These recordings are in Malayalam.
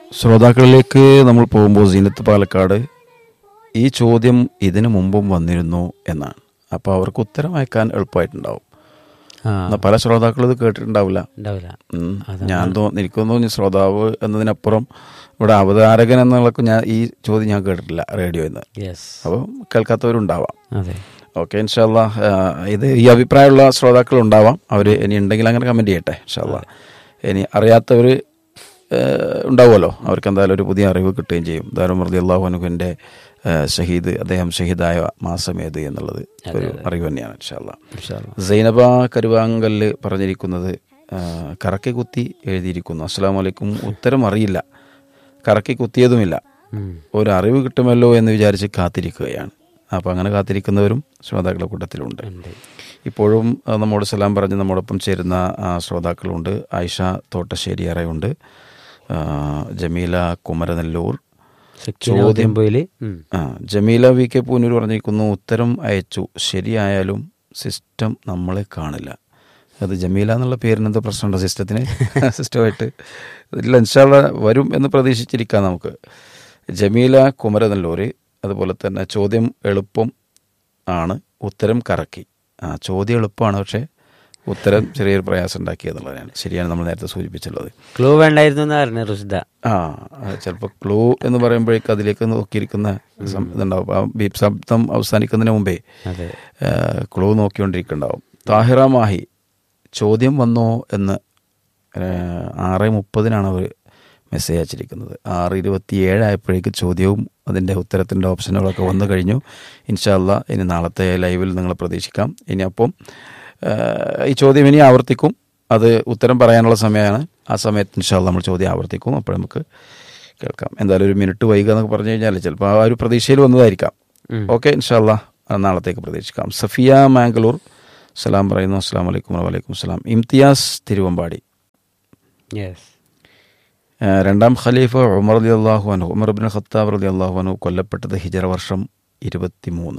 ശ്രോതാക്കളിലേക്ക് നമ്മൾ പോകുമ്പോൾ സീനത്ത് പാലക്കാട് ഈ ചോദ്യം ഇതിനു മുമ്പും വന്നിരുന്നു എന്നാണ് അപ്പോൾ അവർക്ക് ഉത്തരം അയക്കാൻ എളുപ്പമായിട്ടുണ്ടാവും ആ എന്നാൽ പല ശ്രോതാക്കളും ഇത് കേട്ടിട്ടുണ്ടാവില്ല ഉണ്ടാവില്ല ഉം. ഞാൻ തോന്നുന്നു എനിക്ക് തോന്നുന്നു ശ്രോതാവ് എന്നതിനപ്പുറം ഇവിടെ അവതാരകൻ എന്നുള്ളതൊക്കെ ഞാൻ ഈ ചോദ്യം ഞാൻ കേട്ടിട്ടില്ല റേഡിയോയിൽ നിന്ന് യെസ് അപ്പോൾ കേൾക്കാത്തവരുണ്ടാവാം അതെ ഓക്കെ ഇൻഷാല്ല ഇത് ഈ അഭിപ്രായമുള്ള ശ്രോതാക്കൾ ഉണ്ടാവാം അവർ ഇനി ഉണ്ടെങ്കിൽ അങ്ങനെ കമൻറ്റ് ചെയ്യട്ടെ ഇൻഷാല്ല ഇനി അറിയാത്തവർ ഉണ്ടാവുമല്ലോ അവർക്ക് എന്തായാലും ഒരു പുതിയ അറിവ് കിട്ടുകയും ചെയ്യും ദാരും മർദി അള്ളാഹുനുഖിൻ്റെ ഷഹീദ് അദ്ദേഹം ഷഹീദായ മാസം ഏത് എന്നുള്ളത് ഒരു അറിവ് തന്നെയാണ് ഇൻഷാല്ല ഇൻഷാല്ലാ. സൈനബ കരുവാങ്കല്ല് പറഞ്ഞിരിക്കുന്നത് ആ, കറക്കി കുത്തി എഴുതിയിരിക്കുന്നു അസ്സാം വലൈക്കും ഉത്തരം അറിയില്ല കറക്കി കുത്തിയതുമില്ല ഉം. ഒരു അറിവ് കിട്ടുമല്ലോ എന്ന് വിചാരിച്ച് കാത്തിരിക്കുകയാണ് അപ്പോൾ അങ്ങനെ കാത്തിരിക്കുന്നവരും ശ്രോതാക്കളുടെ കൂട്ടത്തിലുണ്ട് ഉണ്ട് ഇപ്പോഴും ആ, നമ്മോട് സലാം പറഞ്ഞ് നമ്മോടൊപ്പം ചേരുന്ന ആ, ശ്രോതാക്കളുണ്ട് ആയിഷ തോട്ടശ്ശേരി അറയുണ്ട് ആ, ജമീല കുമരനെല്ലൂർ സക്കീന ഉദയംപൊയില് ഉം. ആ ജമീല വി കെ പൂനൂർ പറഞ്ഞിരിക്കുന്നു ഉത്തരം അയച്ചു ശരിയായാലും സിസ്റ്റം നമ്മളെ കാണില്ല അത് ജമീല എന്നുള്ള പേരിന് എന്തോ പ്രശ്നമുണ്ടോ സിസ്റ്റത്തിന് സിസ്റ്റമായിട്ട് ഇല്ല ഇൻഷാള്ള വരും എന്ന് പ്രതീക്ഷിച്ചിരിക്കാം നമുക്ക് ജമീല കുമരനെല്ലൂര് അതുപോലെ തന്നെ ചോദ്യം എളുപ്പം ആണ് ഉത്തരം കറക്കി ആ ചോദ്യം എളുപ്പമാണ് പക്ഷേ ഉത്തരം ചെറിയൊരു പ്രയാസം ഉണ്ടാക്കി എന്നുള്ളതാണ് ശരിയാണ് നമ്മൾ നേരത്തെ സൂചിപ്പിച്ചുള്ളത് ക്ലൂ വേണ്ടായിരുന്നു എന്ന് പറഞ്ഞു റുഷ്ദ ആ ചിലപ്പോൾ ക്ലൂ എന്ന് പറയുമ്പോഴേക്ക് അതിലേക്ക് നോക്കിയിരിക്കുന്ന സം- ഇതുണ്ടാവും ആ ബീപ് ശബ്ദം അവസാനിക്കുന്നതിന് മുമ്പേ അതെ ക്ലൂ നോക്കിക്കൊണ്ടിരിക്കുന്നുണ്ടാവും താഹിറ മാഹി ചോദ്യം വന്നോ എന്ന് ഏഹ്, ആറ് മുപ്പതിനാണ് അവർ മെസ്സേജ് അയച്ചിരിക്കുന്നത് ആറ് ഇരുപത്തി ഏഴായപ്പോഴേക്ക് ചോദ്യവും അതിൻ്റെ ഉത്തരത്തിൻ്റെ ഓപ്ഷനുകളൊക്കെ വന്നു കഴിഞ്ഞു ഇൻഷാല്ല ഇനി നാളത്തെ ലൈവിൽ നിങ്ങൾ പ്രതീക്ഷിക്കാം ഇനി അപ്പം ഏഹ്, ഈ ചോദ്യം ഇനി ആവർത്തിക്കും അത് ഉത്തരം പറയാനുള്ള സമയമാണ് ആ സമയത്ത് ഇൻഷാല്ല നമ്മൾ ചോദ്യം ആവർത്തിക്കും അപ്പോൾ നമുക്ക് കേൾക്കാം എന്തായാലും ഒരു മിനിറ്റ് വൈകുക എന്നൊക്കെ പറഞ്ഞു കഴിഞ്ഞാൽ ചിലപ്പോൾ ആ ഒരു പ്രതീക്ഷയിൽ വന്നതായിരിക്കാം ഉം. ഓക്കെ ഇൻഷാല്ല നാളത്തേക്ക് പ്രതീക്ഷിക്കാം സഫിയ മാംഗ്ലൂർ സലാം പറയുന്നു അസ്സാം വലൈക്കും വലൈക്കും സലാം ഇംതിയാസ് തിരുവമ്പാടി യെസ് ആ, രണ്ടാം ഖലീഫ ഉമർ അലി അള്ളാഹു അനു ഉമർ ബിൻ ഖത്താബ് റലി അള്ളാഹു അനു കൊല്ലപ്പെട്ടത് ഹിജറ വർഷം ഇരുപത്തി മൂന്ന്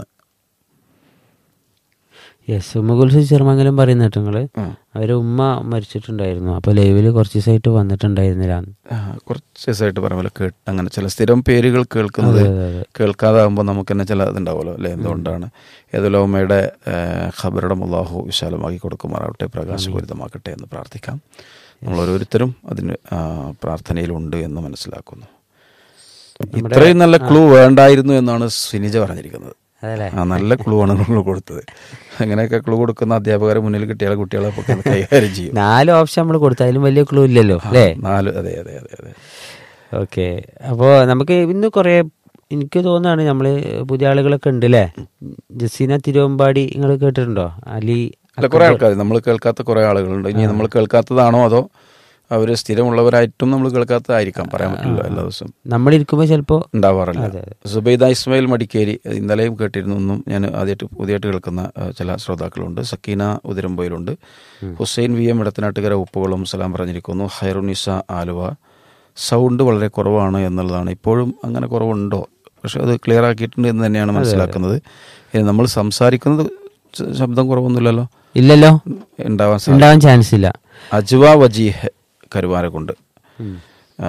യെസ് ഉമ്മകുൽസ് ചെറുമംഗലം പറയുന്ന കേട്ടോ നിങ്ങള് അവരെ ഉമ്മ മരിച്ചിട്ടുണ്ടായിരുന്നു അപ്പൊ ലൈവില് കുറച്ച് ദിവസമായിട്ട് വന്നിട്ടുണ്ടായിരുന്നില്ല കുറച്ച് ദിവസമായിട്ട് പറഞ്ഞ പോലെ കേട്ട് അങ്ങനെ ചില സ്ഥിരം പേരുകൾ കേൾക്കുന്നത് അതെ, അതെ. കേൾക്കാതാകുമ്പോൾ നമുക്ക് തന്നെ ചില ഇതുണ്ടാവുമല്ലോ അല്ലേ എന്തുകൊണ്ടാണ് ഏതൊരു ഉമ്മയുടെ ഖബറുടെ അള്ളാഹു വിശാലമാക്കി കൊടുക്കുമാറാവട്ടെ പ്രകാശപൂരിതമാക്കട്ടെ എന്ന് പ്രാർത്ഥിക്കാം നമ്മൾ ഓരോരുത്തരും അതിന് ആ, പ്രാർത്ഥനയിലുണ്ട് എന്ന് മനസ്സിലാക്കുന്നു ഇത്രയും നല്ല ക്ലൂ വേണ്ടായിരുന്നു എന്നാണ് സിനിജ പറഞ്ഞിരിക്കുന്നത് അതല്ലേ ആ നല്ല ക്ലൂ ആണ് നമ്മൾ കൊടുത്തത് അങ്ങനെയൊക്കെ ക്ലൂ കൊടുക്കുന്ന അധ്യാപകരെ മുന്നിൽ കിട്ടിയാൽ കുട്ടികളെ ഒക്കെ അത് കൈകാര്യം ചെയ്യും നാല് ഓപ്ഷൻ നമ്മൾ കൊടുത്താലും വലിയ ക്ലൂ ഇല്ലല്ലോ അല്ലേ നാല് അതെ അതെ അതെ അതെ ഓക്കെ അപ്പോൾ നമുക്ക് ഇന്ന് കുറേ എനിക്ക് തോന്നുകയാണ് നമ്മൾ പുതിയ ആളുകളൊക്കെ ഉണ്ട് അല്ലേ ജസീന തിരുവമ്പാടി നിങ്ങൾ കേട്ടിട്ടുണ്ടോ അലി അല്ല കുറെ ആൾക്കാർ നമ്മൾ കേൾക്കാത്ത കുറെ ആളുകളുണ്ട് ഇനി നമ്മൾ കേൾക്കാത്തതാണോ അതോ അവർ സ്ഥിരമുള്ളവരായിട്ടും നമ്മൾ കേൾക്കാത്തതായിരിക്കാം പറയാൻ പറ്റില്ല എല്ലാ ദിവസവും നമ്മളിരിക്കുമ്പോൾ ചിലപ്പോൾ ഉണ്ടാവാറില്ല അതെ, സുബൈദ ഇസ്മായിൽ മടിക്കേരി ഇന്നലെയും കേട്ടിരുന്നു ഒന്നും ഞാൻ ആദ്യമായിട്ട് പുതിയതായിട്ട് കേൾക്കുന്ന ആ, ചില ശ്രോതാക്കളുണ്ട് സക്കീന ഉതിരമ്പയിലുണ്ട് ഹുസൈൻ വി എം ഇടത്തനാട്ടുകര ഉപ്പുകളും സലാം പറഞ്ഞിരിക്കുന്നു ഹൈറുനിസ ആലുവ സൗണ്ട് വളരെ കുറവാണ് എന്നുള്ളതാണ് ഇപ്പോഴും അങ്ങനെ കുറവുണ്ടോ പക്ഷെ അത് ക്ലിയർ ആക്കിയിട്ടുണ്ട് എന്ന് തന്നെയാണ് മനസ്സിലാക്കുന്നത് ഇനി നമ്മൾ സംസാരിക്കുന്നത് ശ- ശബ്ദം കുറവൊന്നുമില്ലല്ലോ ഇല്ലല്ലോ ഉണ്ടാവാൻ സാധ്യത ഉണ്ടാവാൻ ചാൻസ് ഇല്ല അജ്വ വജീഹ് കരുവാരക്കുണ്ട് ആ,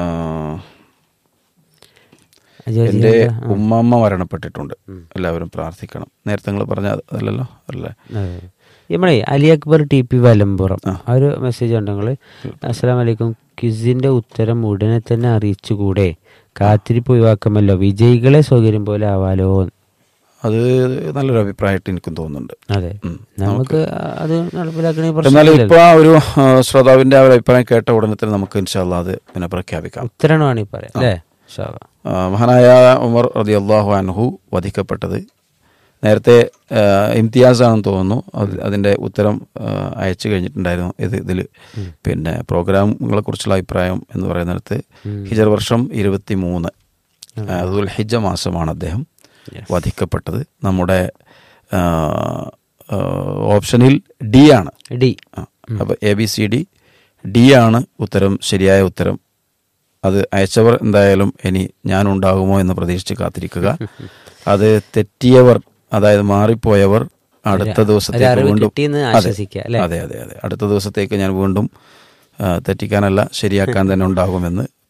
അജയ് എൻ്റെ ഉമ്മമ്മ മരണപ്പെട്ടിട്ടുണ്ട് എല്ലാവരും പ്രാർത്ഥിക്കണം നേരത്തെ നിങ്ങൾ പറഞ്ഞ അതല്ലല്ലോ അല്ലേ അതെ. നമ്മളെ അലി അക്ബർ ടി പി വലമ്പുറം ആ ഒരു മെസ്സേജ് ഉണ്ട് നിങ്ങൾ അസ്സലാം വലൈക്കും ക്വിസിന്റെ ഉത്തരം ഉടനെ തന്നെ അറിയിച്ചുകൂടെ കാത്തിരിപ്പ് ഒഴിവാക്കാമല്ലോ വിജയികളെ സൗകര്യം പോലെ ആവാലോ അത് നല്ലൊരു അഭിപ്രായമായിട്ട് എനിക്കും തോന്നുന്നുണ്ട് അതെ ഉം. നമുക്ക് അത് നടപ്പിലാക്കണേ എന്നാലും പ്രശ്നമില്ലല്ലോ ഇപ്പോൾ ആ ഒരു ആ, ശ്രോതാവിന്റെ ആ ഒരു അഭിപ്രായം കേട്ട ഉടനെ തന്നെ നമുക്ക് ഇൻഷാല്ല അത് പിന്നെ പ്രഖ്യാപിക്കാം ഉത്തരമാണ് ഈ പറയാം അല്ലേ ഇൻഷാ അല്ലാ. ആ, മഹാനായ ഉമർ റതി അള്ളാഹു അൻഹു വധിക്കപ്പെട്ടത് നേരത്തെ ആ, ഇംതിയാസ് ആണെന്ന് തോന്നുന്നു അത് അതിൻ്റെ ഉത്തരം ആ, അയച്ചു കഴിഞ്ഞിട്ടുണ്ടായിരുന്നു ഇത് ഇതിൽ പിന്നെ പ്രോഗ്രാമുകളെ കുറിച്ചുള്ള അഭിപ്രായം എന്ന് പറയുന്നിടത്ത് ഹിജർ വർഷം ഇരുപത്തി മൂന്ന് അതുൽ ഹിജ മാസമാണ് അദ്ദേഹം വധിക്കപ്പെട്ടത് നമ്മുടെ ആ, ആ, ഓപ്ഷനിൽ ഡി ആണ് ഡി അപ്പോൾ A B C D D ആണ് ഉത്തരം ശരിയായ ഉത്തരം അത് അയച്ചവർ എന്തായാലും ഇനി ഞാൻ ഉണ്ടാകുമോ എന്ന് പ്രതീക്ഷിച്ച് കാത്തിരിക്കുക അത് തെറ്റിയവർ അതായത് മാറിപ്പോയവർ അടുത്ത ദിവസത്തേക്ക് അറിവ് വീണ്ടും കിട്ടിയെന്ന് അതെ, ആശ്വസിക്കുക, അല്ലേ? അതെ അതെ അതെ അടുത്ത ദിവസത്തേക്ക് ഞാൻ വീണ്ടും ആ, തെറ്റിക്കാനല്ല ശരിയാക്കാൻ തന്നെ ഉണ്ടാകുമെന്ന്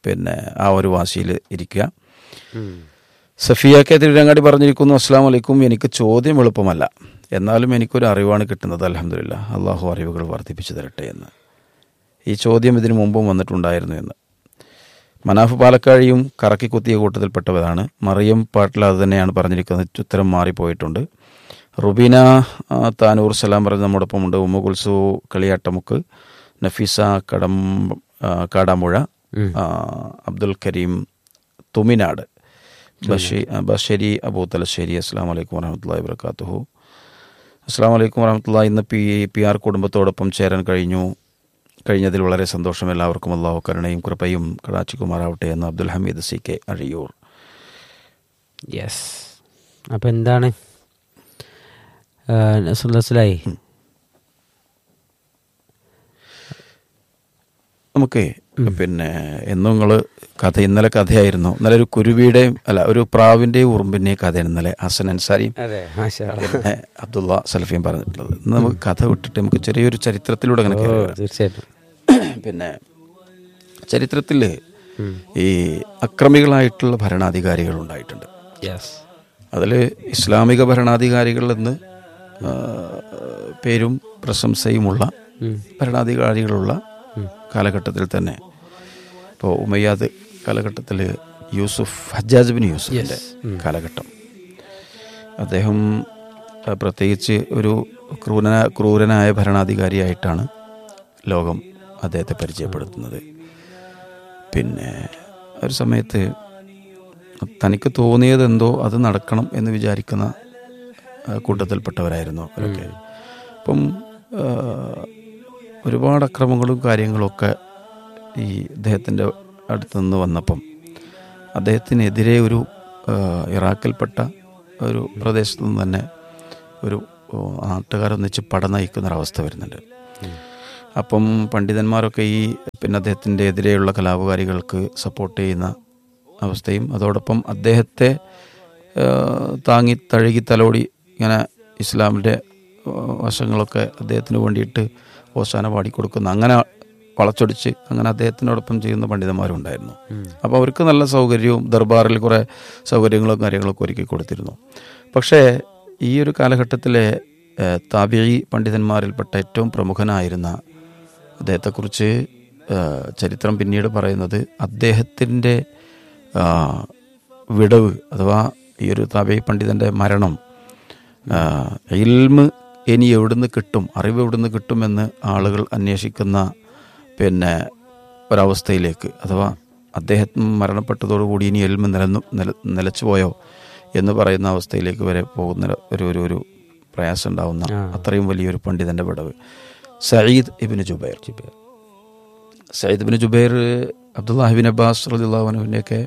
പിന്നെ ആ ഒരു വാശിയിൽ ഇരിക്കുക ഉം. സഫിയ കെ തിരുരങ്ങാടി പറഞ്ഞിരിക്കുന്നു അസ്സാം വലൈക്കും എനിക്ക് ചോദ്യം എളുപ്പമല്ല എന്നാലും എനിക്കൊരു അറിവാണ് കിട്ടുന്നത് അലഹമില്ല അള്ളാഹു അറിവുകൾ വർദ്ധിപ്പിച്ചു തരട്ടെ എന്ന് ഈ ചോദ്യം ഇതിനു മുമ്പും വന്നിട്ടുണ്ടായിരുന്നു എന്ന് മനാഫ് പാലക്കാഴിയും കറക്കി കുത്തിയ കൂട്ടത്തിൽപ്പെട്ടവരാണ് മറിയം പാട്ടിൽ അത് തന്നെയാണ് പറഞ്ഞിരിക്കുന്നത് ഉത്തരം മാറിപ്പോയിട്ടുണ്ട് റുബീന ആ, താനൂർ സലാം പറഞ്ഞ് നമ്മോടൊപ്പം ഉണ്ട് ഉമ്മ കുൽസു കളിയാട്ടമുക്ക് നഫീസ കടം ആ, കാടാമ്പുഴ ഉം. ആ, അബ്ദുൽ കരീം തുമിനാട് ബഷീ ബഷരി അബൂ തലശ്ശേരി അസ്സാം വലൈക്കും വരഹമുല്ലാ വാത്തു അസ്സാം വലൈക്കും വരഹമുല്ല ഇന്ന് പി പി ആർ കുടുംബത്തോടൊപ്പം ചേരാൻ കഴിഞ്ഞു കഴിഞ്ഞതിൽ വളരെ സന്തോഷം എല്ലാവർക്കും അള്ളാഹു കരുണയും കൃപയും കടാച്ചിക്കുമാറാവട്ടെ എന്ന് Abdul Hameed C K Azhiyur yes അപ്പം എന്താണ് നസുല്ലായി നമുക്ക് പിന്നെ എന്നും നിങ്ങൾ കഥ ഇന്നലെ കഥയായിരുന്നു ഇന്നലെ ഒരു കുരുവിയുടെയും അല്ല ഒരു പ്രാവിൻ്റെയും ഉറുമ്പിൻ്റെയും കഥയാണ് ഇന്നലെ ഹസൻ അൻസാരിയും അതെ മാഷാ പിന്നെ അബ്ദുള്ള സലഫിയും പറഞ്ഞിട്ടുള്ളത് ഇന്ന് നമുക്ക് കഥ വിട്ടിട്ട് നമുക്ക് ചെറിയൊരു ചരിത്രത്തിലൂടെ അങ്ങനെ കയറി വരാം. തീർച്ചയായിട്ടും പിന്നെ ചരിത്രത്തിൽ ഈ അക്രമികളായിട്ടുള്ള ഭരണാധികാരികൾ ഉണ്ടായിട്ടുണ്ട് യെസ് അതിൽ ഇസ്ലാമിക ഭരണാധികാരികൾ എന്ന് ആ, പേരും പ്രശംസയുമുള്ള ഭരണാധികാരികളുള്ള കാലഘട്ടത്തിൽ തന്നെ ഇപ്പോൾ ഉമയ്യാദ് കാലഘട്ടത്തിൽ യൂസുഫ് ഹജ്ജാജ് ബിൻ യൂസുഫിൻ്റെ കാലഘട്ടം അദ്ദേഹം ആ, പ്രത്യേകിച്ച് ഒരു ക്രൂരന ക്രൂരനായ ഭരണാധികാരിയായിട്ടാണ് ലോകം അദ്ദേഹത്തെ പരിചയപ്പെടുത്തുന്നത് പിന്നെ ഒരു സമയത്ത് തനിക്ക് തോന്നിയതെന്തോ അത് നടക്കണം എന്ന് വിചാരിക്കുന്ന ആ, കൂട്ടത്തിൽപ്പെട്ടവരായിരുന്നു അവരൊക്കെ അപ്പം ആ, ഒരുപാട് അക്രമങ്ങളും കാര്യങ്ങളൊക്കെ ഈ അദ്ദേഹത്തിൻ്റെ അടുത്ത് നിന്ന് വന്നപ്പം അദ്ദേഹത്തിനെതിരെ ഒരു ആ, ഇറാഖിൽപ്പെട്ട ഒരു പ്രദേശത്തു നിന്ന് തന്നെ ഒരു ഓ, നാട്ടുകാരൊന്നിച്ച് പട നയിക്കുന്നൊരവസ്ഥ വരുന്നുണ്ട് അപ്പം പണ്ഡിതന്മാരൊക്കെ ഈ പിന്നെ അദ്ദേഹത്തിൻ്റെ എതിരെയുള്ള കലാപകാരികൾക്ക് സപ്പോർട്ട് ചെയ്യുന്ന അവസ്ഥയും അതോടൊപ്പം അദ്ദേഹത്തെ ആ, താങ്ങി തഴുകി തലോടി ഇങ്ങനെ ഇസ്ലാമിൻ്റെ ആ, വശങ്ങളൊക്കെ അദ്ദേഹത്തിന് വേണ്ടിയിട്ട് ഓശാന പാടിക്കൊടുക്കുന്ന അങ്ങനെ വളച്ചൊടിച്ച് അങ്ങനെ അദ്ദേഹത്തിനോടൊപ്പം ചെയ്യുന്ന പണ്ഡിതന്മാരും ഉണ്ടായിരുന്നു അപ്പോൾ അവർക്ക് നല്ല സൗകര്യവും ദർബാറിൽ കുറേ സൗകര്യങ്ങളും കാര്യങ്ങളൊക്കെ ഒരുക്കി കൊടുത്തിരുന്നു പക്ഷേ ഈ ഒരു കാലഘട്ടത്തിലെ ഏഹ്, താബിഈ പണ്ഡിതന്മാരിൽപ്പെട്ട ഏറ്റവും പ്രമുഖനായിരുന്ന അദ്ദേഹത്തെക്കുറിച്ച് ഏഹ്, ചരിത്രം പിന്നീട് പറയുന്നത് അദ്ദേഹത്തിൻ്റെ ആ, വിടവ് അഥവാ ഈ ഒരു താബിഈ പണ്ഡിതൻ്റെ മരണം ആ, ഇൽമ് ഇനി എവിടുന്ന് കിട്ടും അറിവ് എവിടുന്ന് കിട്ടുമെന്ന് ആളുകൾ അന്വേഷിക്കുന്ന പിന്നെ ഒരവസ്ഥയിലേക്ക് അഥവാ അദ്ദേഹം മരണപ്പെട്ടതോടുകൂടി ഇനി എൽമ് നിലന്നു നില നിലച്ചു പോയോ എന്ന് പറയുന്ന അവസ്ഥയിലേക്ക് വരെ പോകുന്ന ഒരു ഒരു ഒരു പ്രയാസം ഉണ്ടാവുന്ന അത്രയും വലിയൊരു പണ്ഡിതൻ്റെ വിടവ് സയ്യിദ് ഇബിന് ജുബൈർ സയ്യിദ് ഇബിന് ജുബൈർ അബ്ദുല്ലാഹിബിൻ അബ്ബാസ് റലിള്ളാഹുനുവിൻ്റെയൊക്കെ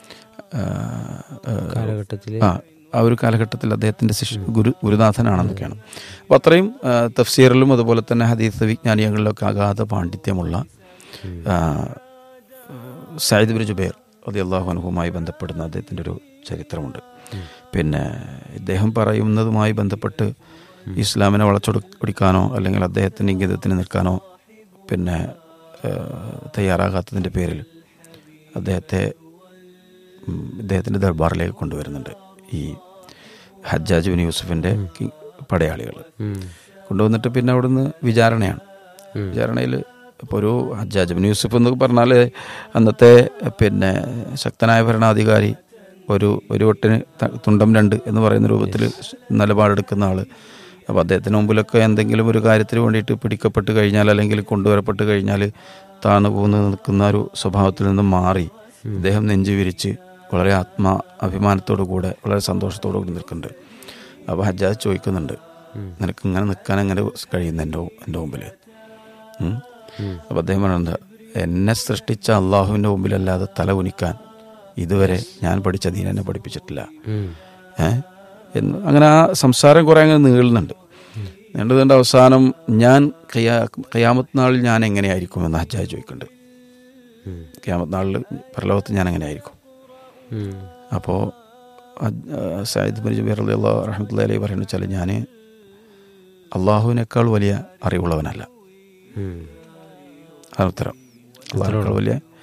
കാലഘട്ടത്തിൽ ആ ആ ഒരു കാലഘട്ടത്തിൽ അദ്ദേഹത്തിൻ്റെ ശിഷ്യ ഗുരു ഗുരുനാഥനാണെന്നൊക്കെയാണ് അപ്പോൾ അത്രയും ആ, തഫ്സീറിലും അതുപോലെ തന്നെ ഹദീസ് വിജ്ഞാനികളിലൊക്കെ അഗാധ പാണ്ഡിത്യമുള്ള ആ, സയ്യിദ് ബിൻ ജുബൈർ അതി അള്ളാഹുനുഹുമായി ബന്ധപ്പെടുന്ന അദ്ദേഹത്തിൻ്റെ ഒരു ചരിത്രമുണ്ട് പിന്നെ ഇദ്ദേഹം പറയുന്നതുമായി ബന്ധപ്പെട്ട് ഇസ്ലാമിനെ വളച്ചൊടിക്കാനോ അല്ലെങ്കിൽ അദ്ദേഹത്തിൻ്റെ ഇംഗിതത്തിന് നിൽക്കാനോ പിന്നെ ആ, തയ്യാറാകാത്തതിൻ്റെ പേരിൽ അദ്ദേഹത്തെ ഉം, ഇദ്ദേഹത്തിൻ്റെ ദർബാറിലേക്ക് കൊണ്ടുവരുന്നുണ്ട് ഈ ഹജ്ജാജ് ബിൻ യൂസുഫിൻ്റെ കി- പടയാളികൾ കൊണ്ടുവന്നിട്ട് പിന്നെ അവിടുന്ന് വിചാരണയാണ് വിചാരണയിൽ ഇപ്പോൾ ഒരു ഹജ്ജാജ് ബിൻ യൂസുഫ് എന്ന് പറഞ്ഞാൽ അന്നത്തെ പിന്നെ ശക്തനായ ഭരണാധികാരി ഒരു ഒരു വട്ടിന് ത- തുണ്ടം രണ്ട് എന്ന് പറയുന്ന രൂപത്തിൽ നിലപാടെടുക്കുന്ന ആൾ അപ്പോൾ അദ്ദേഹത്തിന് മുമ്പിലൊക്കെ എന്തെങ്കിലും ഒരു കാര്യത്തിന് വേണ്ടിയിട്ട് പിടിക്കപ്പെട്ട് കഴിഞ്ഞാൽ അല്ലെങ്കിൽ കൊണ്ടുവരപ്പെട്ട് കഴിഞ്ഞാൽ താണു പോകുന്ന നിൽക്കുന്ന ഒരു സ്വഭാവത്തിൽ നിന്നും മാറി ഇദ്ദേഹം നെഞ്ചു വിരിച്ച് വളരെ ആത്മാ അഭിമാനത്തോടു കൂടെ വളരെ സന്തോഷത്തോടു കൂടി നിൽക്കുന്നുണ്ട് അപ്പോൾ ഹജ്ജാജ് ചോദിക്കുന്നുണ്ട് നിനക്ക് ഇങ്ങനെ നിൽക്കാൻ എങ്ങനെ കഴിയുന്നു എൻ്റെ എൻ്റെ മുമ്പിൽ അപ്പോൾ അദ്ദേഹം പറയുന്നത് എന്നെ സൃഷ്ടിച്ച അള്ളാഹുവിൻ്റെ മുമ്പിലല്ലാതെ തല കുനിക്കാൻ ഇതുവരെ ഞാൻ പഠിച്ച ദീൻ എന്നെ പഠിപ്പിച്ചിട്ടില്ല ഏ എന്ന് അങ്ങനെ ആ സംസാരം കുറേ അങ്ങനെ നീളുന്നുണ്ട് നീണ്ടതിൻ്റെ അവസാനം ഞാൻ കയ്യാ കയ്യാമത്ത് നാളിൽ ഞാൻ എങ്ങനെയായിരിക്കും എന്ന് ഹജ്ജാജ് ചോദിക്കുന്നുണ്ട് കയ്യാമത്ത് നാളിൽ പരലോകത്ത് ഞാൻ എങ്ങനെയായിരിക്കും അപ്പോൾ സായിദ് ബിൻ ജുബൈർ അലി അള്ളാഹ് റഹ്മത്തുള്ള അലൈഹി പറയുന്നത് വെച്ചാൽ ഞാൻ അള്ളാഹുവിനേക്കാൾ വലിയ അറിവുള്ളവനല്ല അതാണ് ഉത്തരം അള്ളാഹുനേക്കാൾ വലിയ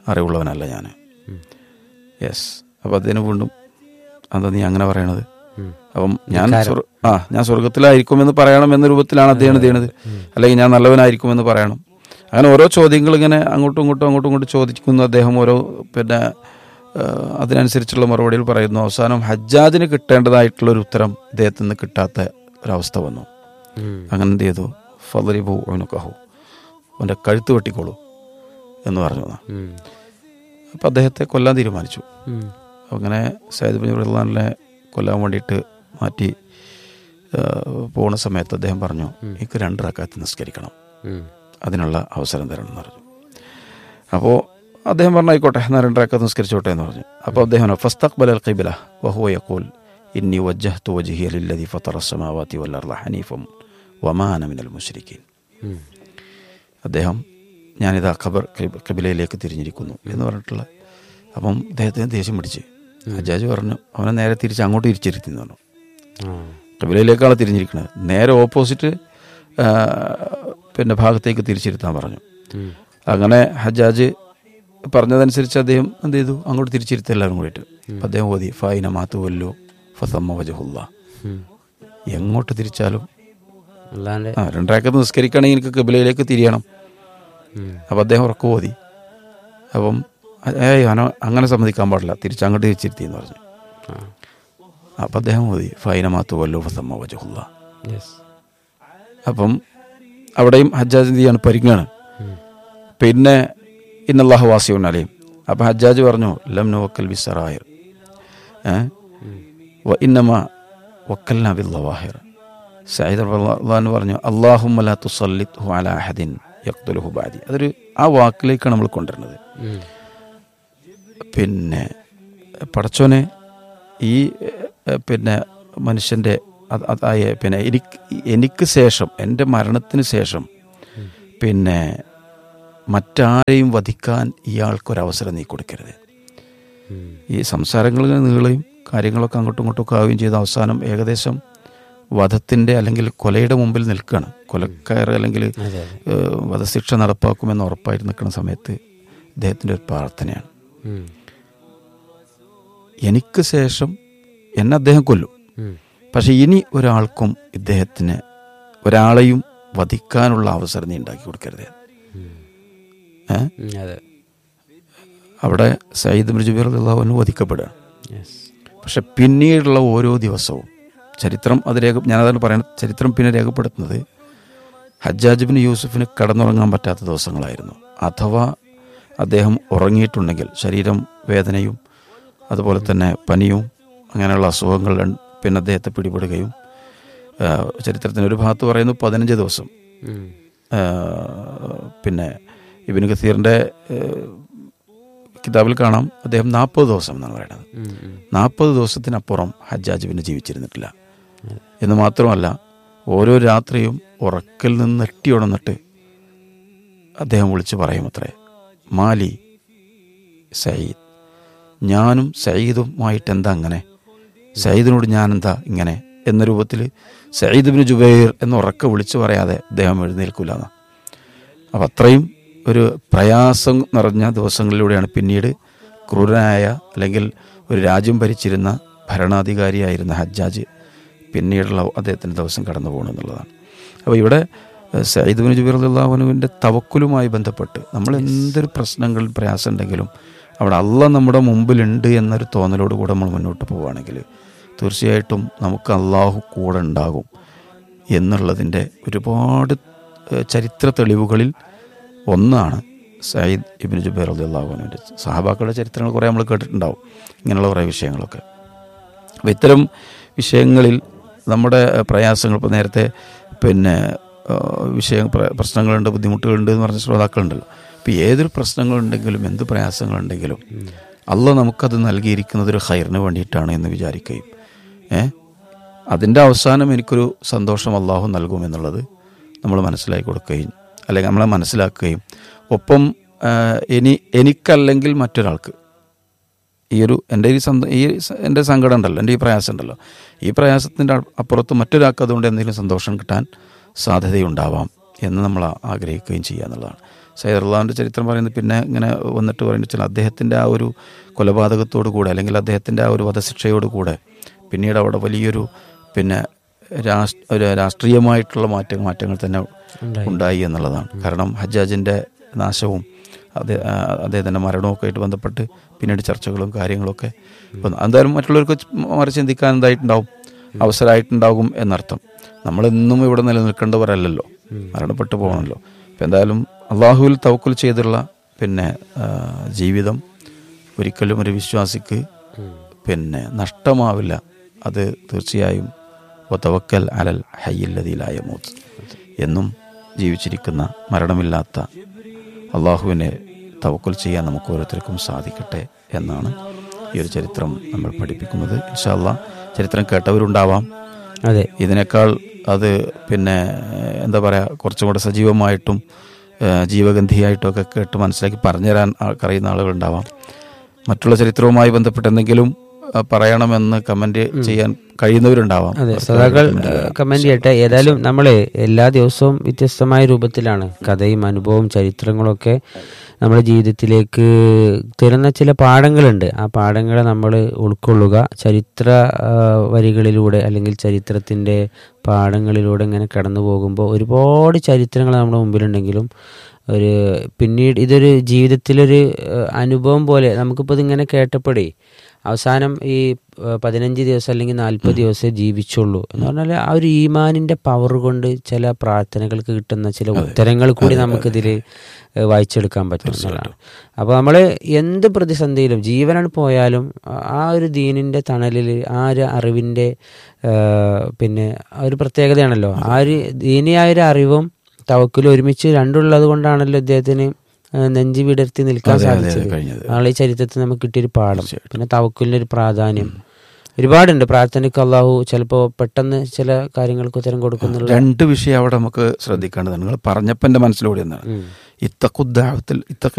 അറിവുള്ളവനല്ല ഞാൻ യെസ് അപ്പോൾ അദ്ദേഹം വീണ്ടും എന്താ നീ അങ്ങനെ പറയണത് ഉം. അപ്പം ഞാൻ സ്വർഗ- ആ ഞാൻ സ്വർഗത്തിലായിരിക്കുമെന്ന് പറയണം എന്ന രൂപത്തിലാണ് അദ്ദേഹം ഇത് ചെയ്യണത് അല്ലെങ്കിൽ ഞാൻ നല്ലവനായിരിക്കുമെന്ന് പറയണം അങ്ങനെ ഓരോ ചോദ്യങ്ങൾ ഇങ്ങനെ അങ്ങോട്ടും ഇങ്ങോട്ടും അങ്ങോട്ടും ഇങ്ങോട്ടും ചോദിക്കുന്നു അദ്ദേഹം ഓരോ പിന്നെ ആ, അതിനനുസരിച്ചുള്ള മറുപടികൾ പറയുന്നു അവസാനം ഹജ്ജാജിന് കിട്ടേണ്ടതായിട്ടുള്ള ഒരു ഉത്തരം ഇദ്ദേഹത്തിൽ നിന്ന് കിട്ടാത്ത ഒരവസ്ഥ വന്നു ഉം. അങ്ങനെ എന്ത് ചെയ്തു ഫലരിബു അവനുക്കഹു അവൻ്റെ കഴുത്ത് വെട്ടിക്കോളൂ എന്ന് പറഞ്ഞു ഉം. അപ്പം അദ്ദേഹത്തെ കൊല്ലാൻ തീരുമാനിച്ചു ഉം. അങ്ങനെ സയ്യിദ് ബിൻ റഹ്ലാനെ കൊല്ലാൻ വേണ്ടിയിട്ട് മാറ്റി ആ, പോണ സമയത്ത് അദ്ദേഹം പറഞ്ഞു എനിക്ക് രണ്ട് റക്കാത്ത് നിസ്കരിക്കണം ഉം. അതിനുള്ള അവസരം തരണം എന്ന് പറഞ്ഞു അപ്പോൾ അദ്ദേഹം പറഞ്ഞു ആയിക്കോട്ടെ എന്നാൽ രണ്ട് റക്കാത്ത് നിസ്കരിച്ചോട്ടെ എന്ന് പറഞ്ഞു അപ്പോൾ അദ്ദേഹം ഫസ്തഖ്ബൽ അൽ ഖിബല വഹുവ യഖൂൽ ഇന്നി വജ്ജഹ്തു വജ്ഹിയ ലില്ലദി ഫത്തറ السماوات والأرض حنيفا وما أنا من المشركين ഉം. അദ്ദേഹം ഞാനിതാ ഖബർ ഖിബ- ഖിബിലയിലേക്ക് തിരിഞ്ഞിരിക്കുന്നു എന്ന് പറഞ്ഞിട്ടുള്ള അപ്പം അദ്ദേഹത്തിന് ദേഷ്യം പിടിച്ച് ഹജ്ജാജ് പറഞ്ഞു അവനെ നേരെ തിരിച്ച് അങ്ങോട്ട് തിരിച്ചിരുത്തി എന്ന് പറഞ്ഞു ആ. ഖിബിലയിലേക്കാണ് തിരിഞ്ഞിരിക്കുന്നത് നേരെ ഓപ്പോസിറ്റ് ആ, പിന്നെ ഭാഗത്തേക്ക് തിരിച്ചിരുത്താൻ പറഞ്ഞു ഉം. അങ്ങനെ ഹജ്ജാജ് പറഞ്ഞതനുസരിച്ച് അദ്ദേഹം എന്ത് ചെയ്തു അങ്ങോട്ട് തിരിച്ചിരുത്തി എല്ലാവരും കൂടിയിട്ട് അപ്പം അദ്ദേഹം ഓതി ഫൈന മാത്തു വല്ലോ ഫസമ്മ വജഹുല്ല ഉം. എങ്ങോട്ട് തിരിച്ചാലും അല്ലാണ്ട് ആ രണ്ടാക്കത്ത് നിസ്കരിക്കണമെങ്കിൽ എനിക്ക് കിബിലയിലേക്ക് തിരിയണം ഉം. അപ്പം അദ്ദേഹം ഉറക്കം ഓതി അപ്പം ഏയ് അന അങ്ങനെ സമ്മതിക്കാൻ പാടില്ല തിരിച്ചങ്ങോട്ട് തിരിച്ചിരുത്തി എന്ന് പറഞ്ഞു ആ. അപ്പം അദ്ദേഹം ഓതി ഫൈനമാത്തു വല്ലോ ഫസമ്മ വജഹുല്ല യെസ് അപ്പം അവിടെയും ഹജ്ജാജ് എന്ത് ചെയ്യാണ് പരിങ്ങാണ് ഉം. പിന്നെ ഇന്നല്ലാഹു വാസിയുൻ അലീം അപ്പം ഹജ്ജാജ് പറഞ്ഞു ലം നോക്കൽ ബിസറായർ ഏ വ ഇന്നമ വക്കൽന ബില്ലവാഹിർ സയ്യിദ് അള്ളാഹു പറഞ്ഞു അള്ളാഹുമല തുസല്ലിത്ഹു അല അഹദിൻ യഖ്തുലുഹു ബാദി അതൊരു ആ വാക്കിലേക്കാണ് നമ്മൾ കൊണ്ടുവരുന്നത് ഉം. പിന്നെ പടച്ചോനെ ഈ എ, പിന്നെ മനുഷ്യൻ്റെ അത് അതായ പിന്നെ എനിക്ക് എനിക്ക് ശേഷം എൻ്റെ മരണത്തിന് ശേഷം പിന്നെ മറ്റാരെയും വധിക്കാൻ ഇയാൾക്കൊരവസരം നീ കൊടുക്കരുത് ഉം. ഈ സംസാരങ്ങൾ ഇങ്ങനെ നീളുകയും കാര്യങ്ങളൊക്കെ അങ്ങോട്ടും ഇങ്ങോട്ടും ഒക്കെ ആവുകയും ചെയ്ത അവസാനം ഏകദേശം വധത്തിൻ്റെ അല്ലെങ്കിൽ കൊലയുടെ മുമ്പിൽ നിൽക്കുകയാണ് കൊലക്കയർ അല്ലെങ്കിൽ അതെ അതെ ഏഹ്, വധശിക്ഷ നടപ്പാക്കുമെന്ന് ഉറപ്പായി നിൽക്കുന്ന സമയത്ത് ഇദ്ദേഹത്തിൻ്റെ ഒരു പ്രാർത്ഥനയാണ് ഉം. എനിക്ക് ശേഷം എന്നെ അദ്ദേഹം കൊല്ലും ഉം. പക്ഷെ ഇനി ഒരാൾക്കും ഇദ്ദേഹത്തിന് ഒരാളെയും വധിക്കാനുള്ള അവസരം നീ ഉണ്ടാക്കി കൊടുക്കരുത് ഉം. ഏ? ഉം. അതെ അവിടെ സയ്യിദ് മുജുബിർ അള്ളാഹുവിന് വധിക്കപ്പെടുകയാണ് യെസ് പക്ഷെ പിന്നീടുള്ള ഓരോ ദിവസവും ചരിത്രം അത് രേഖ ഞാനതാണ് പറയുന്നത് ചരിത്രം പിന്നെ രേഖപ്പെടുത്തുന്നത് ഹജ്ജാജ് ബിൻ യൂസുഫിന് കടന്നുറങ്ങാൻ പറ്റാത്ത ദിവസങ്ങളായിരുന്നു അഥവാ അദ്ദേഹം ഉറങ്ങിയിട്ടുണ്ടെങ്കിൽ ശരീരം വേദനയും അതുപോലെ തന്നെ പനിയും അങ്ങനെയുള്ള അസുഖങ്ങൾ രണ്ട് പിന്നെ അദ്ദേഹത്തെ പിടിപെടുകയും ആ, ചരിത്രത്തിന് ഒരു ഭാഗത്ത് പറയുന്നു പതിനഞ്ച് ദിവസം ഉം. ആ, പിന്നെ ഇബിന് ഖസീറിൻ്റെ കിതാബിൽ കാണാം അദ്ദേഹം നാൽപ്പത് ദിവസം എന്നാണ് പറയുന്നത് ഉം. ഉം. നാൽപ്പത് ദിവസത്തിനപ്പുറം ഹജ്ജാജ് പിന്നെ ജീവിച്ചിരുന്നിട്ടില്ല എന്ന് മാത്രമല്ല ഓരോ രാത്രിയും ഉറക്കിൽ നിന്ന് നെട്ടി ഉണർന്നിട്ട് അദ്ദേഹം വിളിച്ച് പറയും അത്രേ മാലി സയ്യിദ് ഞാനും സയ്യിദുമായിട്ട് എന്താ അങ്ങനെ സയ്യിദിനോട് ഞാൻ എന്താ ഇങ്ങനെ എന്ന രൂപത്തിൽ സയ്യിദ് ബിൻ ജുബൈർ എന്ന് ഉറക്കെ വിളിച്ചു പറയാതെ അദ്ദേഹം എഴുന്നേൽക്കില്ല എന്ന് അപ്പം അത്രയും ഒരു പ്രയാസം നിറഞ്ഞ ദിവസങ്ങളിലൂടെയാണ് പിന്നീട് ക്രൂരനായ അല്ലെങ്കിൽ ഒരു രാജ്യം ഭരിച്ചിരുന്ന ഭരണാധികാരിയായിരുന്ന ഹജ്ജാജ് പിന്നീടുള്ള അദ്ദേഹത്തിൻ്റെ ദിവസം കടന്നു പോകണം എന്നുള്ളതാണ് അപ്പോൾ ഇവിടെ ഏഹ്, സയ്യിദ് ബിൻ ജുബൈർ അള്ളാഹുനുവിൻ്റെ തവക്കുലുമായി ബന്ധപ്പെട്ട് നമ്മൾ എന്തൊരു പ്രശ്നങ്ങൾ പ്രയാസം ഉണ്ടെങ്കിലും അവിടെ അള്ള നമ്മുടെ മുമ്പിലുണ്ട് എന്നൊരു തോന്നലോട് കൂടെ നമ്മൾ മുന്നോട്ട് പോവുകയാണെങ്കിൽ തീർച്ചയായിട്ടും നമുക്ക് അള്ളാഹു കൂടെ ഉണ്ടാകും എന്നുള്ളതിൻ്റെ ഒരുപാട് ഏഹ്, ചരിത്ര തെളിവുകളിൽ ഒന്നാണ് സയ്യിദ് ഇബിൻ ജുബൈർ അലി അള്ളാഹുവിൻ്റെ സഹാബാക്കളുടെ ചരിത്രങ്ങൾ കുറേ നമ്മൾ കേട്ടിട്ടുണ്ടാവും ഇങ്ങനെയുള്ള കുറേ വിഷയങ്ങളൊക്കെ അപ്പോൾ ഇത്തരം വിഷയങ്ങളിൽ നമ്മുടെ ഏഹ്, പ്രയാസങ്ങൾ ഇപ്പോൾ നേരത്തെ പിന്നെ ഏഹ്, വിഷയ പ്ര- പ്രശ്നങ്ങളുണ്ട് ബുദ്ധിമുട്ടുകളുണ്ട് എന്ന് പറഞ്ഞ ശ്രോതാക്കളുണ്ടല്ലോ അപ്പോൾ ഏതൊരു പ്രശ്നങ്ങളുണ്ടെങ്കിലും എന്ത് പ്രയാസങ്ങളുണ്ടെങ്കിലും അല്ല നമുക്കത് നൽകിയിരിക്കുന്നത് ഒരു ഹൈറിന് വേണ്ടിയിട്ടാണ് എന്ന് വിചാരിക്കുകയും ഏ അതിൻ്റെ അവസാനം എനിക്കൊരു സന്തോഷം അള്ളാഹു നൽകുമെന്നുള്ളത് നമ്മൾ മനസ്സിലാക്കി കൊടുക്കുകയും അല്ലെങ്കിൽ നമ്മളെ മനസ്സിലാക്കുകയും ഒപ്പം ആ, ഇനി എനിക്കല്ലെങ്കിൽ മറ്റൊരാൾക്ക് ഈ ഒരു എൻ്റെ ഈ സന്ത ഈ സ- എൻ്റെ സങ്കടം ഉണ്ടല്ലോ എൻ്റെ ഈ പ്രയാസം ഉണ്ടല്ലോ ഈ പ്രയാസത്തിൻ്റെ അ- അപ്പുറത്ത് മറ്റൊരാൾക്ക് അതുകൊണ്ട് എന്തെങ്കിലും സന്തോഷം കിട്ടാൻ സാധ്യതയുണ്ടാവാം എന്ന് നമ്മൾ ആ- ആഗ്രഹിക്കുകയും ചെയ്യുക എന്നുള്ളതാണ് സൈദുള്ളാവിൻ്റെ ചരിത്രം പറയുന്നത് പിന്നെ ഇങ്ങനെ വന്നിട്ട് പറയുന്നത് വെച്ചാൽ അദ്ദേഹത്തിൻ്റെ ആ ഒരു കൊലപാതകത്തോടു കൂടെ അല്ലെങ്കിൽ അദ്ദേഹത്തിൻ്റെ ആ ഒരു വധശിക്ഷയോട് കൂടെ പിന്നീട് അവിടെ വലിയൊരു പിന്നെ രാഷ് ഒരു രാഷ്ട്രീയമായിട്ടുള്ള മാറ്റ മാറ്റങ്ങൾ തന്നെ ഉണ്ടായി എന്നുള്ളതാണ് കാരണം ഹജ്ജാജിൻ്റെ നാശവും അതേ ആ, അദ്ദേഹത്തിൻ്റെ മരണമൊക്കെ ആയിട്ട് ബന്ധപ്പെട്ട് പിന്നീട് ചർച്ചകളും കാര്യങ്ങളൊക്കെ വന്നു എന്തായാലും മറ്റുള്ളവർക്ക് മറി ചിന്തിക്കാൻ എന്തായിട്ടുണ്ടാവും അവസരമായിട്ടുണ്ടാകും എന്നർത്ഥം നമ്മളെന്നും ഇവിടെ നിലനിൽക്കേണ്ടവരല്ലല്ലോ മരണപ്പെട്ടു പോകണമല്ലോ അപ്പം എന്തായാലും അള്ളാഹുവിൽ തവക്കുൽ ചെയ്തുള്ള പിന്നെ ആ, ജീവിതം ഒരിക്കലും ഒരു വിശ്വാസിക്ക് പിന്നെ നഷ്ടമാവില്ല അത് തീർച്ചയായും തവക്കൽ അലൽ ഹയ്യില്ലതിയിലായ മൂത്ത് എന്നും ജീവിച്ചിരിക്കുന്ന മരണമില്ലാത്ത അള്ളാഹുവിനെ തവക്കുൽ ചെയ്യാൻ നമുക്ക് ഓരോരുത്തർക്കും സാധിക്കട്ടെ എന്നാണ് ഈ ഒരു ചരിത്രം നമ്മൾ പഠിപ്പിക്കുന്നത് ഇൻഷാല്ല ചരിത്രം കേട്ടവരുണ്ടാവാം അതെ ഇതിനേക്കാൾ അത് പിന്നെ ഏഹ്, എന്താ പറയുക കുറച്ചും കൂടെ സജീവമായിട്ടും ഏഹ്, ജീവഗന്ധിയായിട്ടും ഒക്കെ കേട്ട് മനസ്സിലാക്കി പറഞ്ഞുതരാൻ ആ- അറിയുന്ന ആളുകളുണ്ടാവാം മറ്റുള്ള ചരിത്രവുമായി ബന്ധപ്പെട്ട് എന്തെങ്കിലും ആ, പറയണമെന്ന് കമന്റ് ചെയ്യാൻ കഴിയുന്നവരുണ്ടാവാം അതെ അവർക്ക് സദാക്കൾ comment ചെയ്യാം. കമന്റ് ചെയ്യട്ടെ ഏതായാലും നമ്മള് എല്ലാ ദിവസവും വ്യത്യസ്തമായ രൂപത്തിലാണ് കഥയും അനുഭവവും ചരിത്രങ്ങളും ഒക്കെ നമ്മുടെ ജീവിതത്തിലേക്ക് തരുന്ന ചില പാഠങ്ങളുണ്ട് ആ പാഠങ്ങളെ നമ്മൾ ഉൾക്കൊള്ളുക ചരിത്ര ആ, വരികളിലൂടെ അല്ലെങ്കിൽ ചരിത്രത്തിൻ്റെ പാഠങ്ങളിലൂടെ ഇങ്ങനെ കടന്നു പോകുമ്പോൾ ഒരുപാട് ചരിത്രങ്ങൾ നമ്മുടെ മുമ്പിലുണ്ടെങ്കിലും ഒരു പിന്നീട് ഇതൊരു ജീവിതത്തിലൊരു ആ, അനുഭവം പോലെ നമുക്കിപ്പോൾ ഇതിങ്ങനെ കേട്ടപ്പോഴേ അവസാനം ഈ ആ, പതിനഞ്ച് ദിവസം അല്ലെങ്കിൽ നാൽപ്പത് ദിവസമേ ജീവിച്ചുള്ളൂ എന്ന് പറഞ്ഞാൽ ആ ഒരു ഈമാനിന്റെ പവർ കൊണ്ട് ചില പ്രാർത്ഥനകൾക്ക് കിട്ടുന്ന ചില ഉത്തരങ്ങൾ കൂടി നമുക്കിതിൽ വായിച്ചെടുക്കാൻ പറ്റും എന്നുള്ളതാണ് അപ്പോൾ നമ്മൾ എന്ത് പ്രതിസന്ധിയിലും ജീവനാണ് പോയാലും ആ- ആ ഒരു ദീനിന്റെ തണലിൽ ആ ഒരു അറിവിന്റെ ആ, പിന്നെ ആ ഒരു പ്രത്യേകതയാണല്ലോ ആ ഒരു ദീനിയായ ഒരു അറിവും തവക്കിലും ഒരുമിച്ച് രണ്ടുള്ളത് കൊണ്ടാണല്ലോ ഇദ്ദേഹത്തിന് ആ, നെഞ്ചി വിടർത്തി നിൽക്കാൻ അതെ, അതെ, അതെ, സാധിച്ചത് കഴിഞ്ഞത്. നാളെ ഈ ചരിത്രത്തിൽ നമുക്ക് കിട്ടിയൊരു പാഠം പിന്നെ തവക്കുലിന്റെ ഒരു പ്രാധാന്യം ഒരുപാടുണ്ട് പ്രാർത്ഥനയ്ക്ക് അള്ളാഹു ചിലപ്പോൾ പെട്ടെന്ന് ചില കാര്യങ്ങൾക്ക് ഉത്തരം കൊടുക്കുന്നുള്ള രണ്ട് വിഷയം അവിടെ നമുക്ക് ശ്രദ്ധിക്കേണ്ടതാണ് നിങ്ങൾ പറഞ്ഞപ്പോൾ എൻ്റെ മനസ്സിലൂടെ എന്നാണ് ഉം. ഇത്തഖുദ്ദാവത്തിൽ ഇത്തഖ്